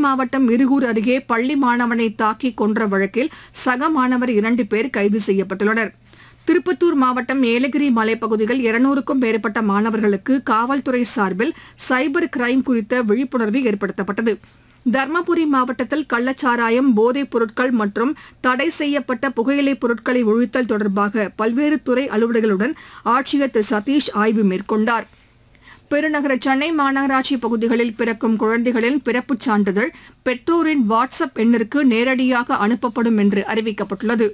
மாவட்டம் இருகூர் அருகே பள்ளி மாணவனை தாக்கி கொன்ற வழக்கில் சக மாணவர் இரண்டு பேர் கைது செய்யப்பட்டுள்ளனர் திருப்பத்தூர் மாவட்டம் ஏலகிரி மலைப்பகுதியில் இருநூறுக்கும் மேற்பட்ட மாணவர்களுக்கு காவல்துறை சார்பில் சைபர் கிரைம் குறித்த விழிப்புணர்வு ஏற்படுத்தப்பட்டது தர்மபுரி மாவட்டத்தில் கள்ளச்சாராயம் போதைப் பொருட்கள் மற்றும் தடை செய்யப்பட்ட புகையிலைப் பொருட்களை ஒழித்தல் தொடர்பாக பல்வேறு துறை அலுவலர்களுடன் ஆட்சியர் திரு சதீஷ் ஆய்வு மேற்கொண்டார் பெருநகர சென்னை மாநகராட்சி பகுதிகளில் பிறக்கும் குழந்தைகளின் பிறப்புச் சான்றிதழ் பெற்றோரின் வாட்ஸ்அப் எண்ணிற்கு நேரடியாக அனுப்பப்படும் என்று அறிவிக்கப்பட்டுள்ளது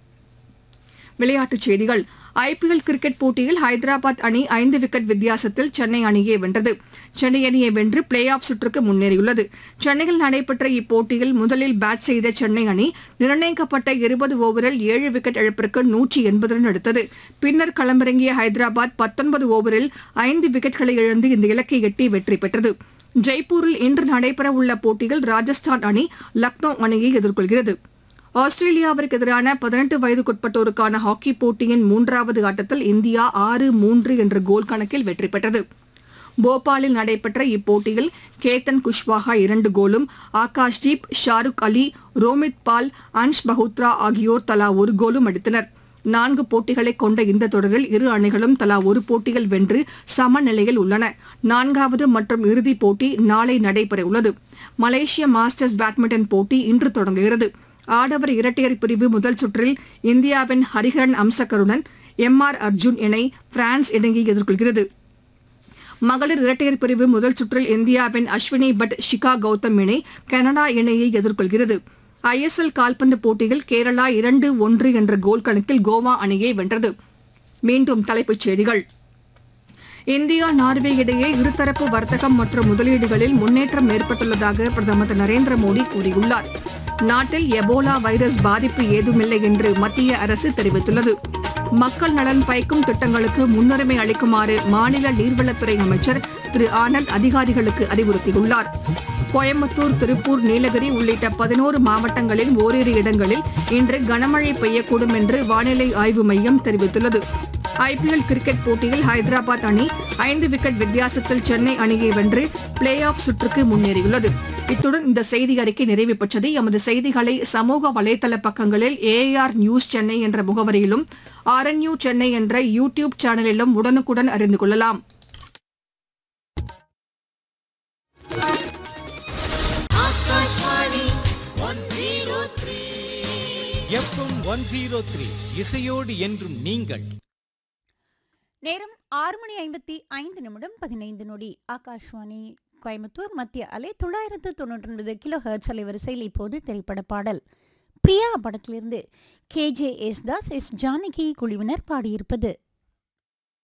விளையாட்டுச் செய்திகள் ஐபிஎல் கிரிக்கெட் போட்டியில் ஹைதராபாத் அணி ஐந்து விக்கெட் வித்தியாசத்தில் சென்னை அணியை வென்றது சென்னை அணியை வென்று பிளே ஆஃப் சுற்றுக்கு முன்னேறியுள்ளது சென்னையில் நடைபெற்ற இப்போட்டியில் முதலில் பேட் செய்த சென்னை அணி நிர்ணயிக்கப்பட்ட இருபது ஓவரில் ஏழு விக்கெட் இழப்பிற்கு நூற்றி எண்பது ரன் எடுத்தது பின்னர் களமிறங்கிய ஹைதராபாத் பத்தொன்பது ஓவரில் ஐந்து விக்கெட்களை இழந்து இந்த இலக்கை எட்டி வெற்றி பெற்றது ஜெய்ப்பூரில் இன்று நடைபெறவுள்ள போட்டியில் ராஜஸ்தான் அணி லக்னோ அணியை எதிர்கொள்கிறது ஆஸ்திரேலியாவிற்கு எதிரான பதினெட்டு வயதுக்குட்பட்டோருக்கான ஹாக்கி போட்டியின் மூன்றாவது ஆட்டத்தில் இந்தியா ஆறு மூன்று என்ற கோல் கணக்கில் வெற்றி பெற்றது போபாலில் நடைபெற்ற இப்போட்டியில் கேத்தன் குஷ்வாஹா இரண்டு கோலும் ஆகாஷ்தீப் ஷாருக் அலி ரோமித் பால் அன்ஷ் பஹுத்ரா ஆகியோர் தலா ஒரு கோலும் அடித்தனர் நான்கு போட்டிகளை கொண்ட இந்த தொடரில் இரு அணிகளும் தலா ஒரு போட்டியில் வென்று சமநிலையில் உள்ளன நான்காவது மற்றும் இறுதிப் போட்டி நாளை நடைபெறவுள்ளது மலேசிய மாஸ்டர்ஸ் பேட்மிண்டன் போட்டி இன்று தொடங்குகிறது ஆடவர் இரட்டையர் பிரிவு முதல் சுற்றில் இந்தியாவின் ஹரிஹரன் அம்சக்கருடன் எம் ஆர் அர்ஜுன் இணை பிரான்ஸ் இணையை எதிர்கொள்கிறது மகளிர் இரட்டையர் பிரிவு முதல் சுற்றில் இந்தியாவின் அஸ்வினி பட் ஷிகா கௌதம் இணை கனடா இணையை எதிர்கொள்கிறது ஐஎஸ்எல் கால்பந்து போட்டியில் கேரளா இரண்டு ஒன்று என்ற கோல் கணக்கில் கோவா அணியை வென்றது மீண்டும் தலைப்புச் செய்திகள் இந்தியா நார்வே இடையே இருதரப்பு வர்த்தகம் மற்றும் முதலீடுகளில் முன்னேற்றம் ஏற்பட்டுள்ளதாக பிரதமர் திரு நரேந்திர மோடி கூறியுள்ளார் நாட்டில் எபோலா வைரஸ் பாதிப்பு ஏதுமில்லை என்று மத்திய அரசு தெரிவித்துள்ளது மக்கள் நலன் பயக்கும் திட்டங்களுக்கு முன்னுரிமை அளிக்குமாறு மாநில நீர்வளத்துறை அமைச்சர் திரு ஆனந்த் அதிகாரிகளுக்கு அறிவுறுத்தியுள்ளார் கோயம்புத்தூர் திருப்பூர் நீலகிரி உள்ளிட்ட பதினோரு மாவட்டங்களில் ஓரிரு இடங்களில் இன்று கனமழை பெய்யக்கூடும் என்று வானிலை ஆய்வு மையம் தெரிவித்துள்ளது ஐபிஎல் கிரிக்கெட் போட்டியில் ஹைதராபாத் அணி ஐந்து விக்கெட் வித்தியாசத்தில் சென்னை அணியை வென்று பிளே ஆஃப் சுற்றுக்கு முன்னேறியுள்ளது இத்துடன் இந்த செய்தி அறிக்கை நிறைவு பெற்றது எமது செய்திகளை சமூக வலைதள பக்கங்களில் ஏஆர் நியூஸ் சென்னை என்ற முகவரியிலும் ஆர்என்யூ சென்னை என்ற யூ டியூப் சேனலிலும் உடனுக்குடன் அறிந்து கொள்ளலாம் எஃப்எம் ஒன் ஜீரோ த்ரீ இசையோடு என்றும் நீங்கள் நேரம் ஆறு மணி ஐம்பத்தி ஐந்து நிமிடம் பதினைந்து நொடி ஆகாஷ்வாணி கோயம்புத்தூர் மத்திய அலை தொள்ளாயிரத்து தொண்ணூற்றி ஒன்பது கிலோ ஹெர்ட்ஸ் அலைவரிசையில் இப்போது திரைப்பட பாடல் பிரியா படத்திலிருந்து K J S Das S Janaki குழுவினர் பாடியிருப்பது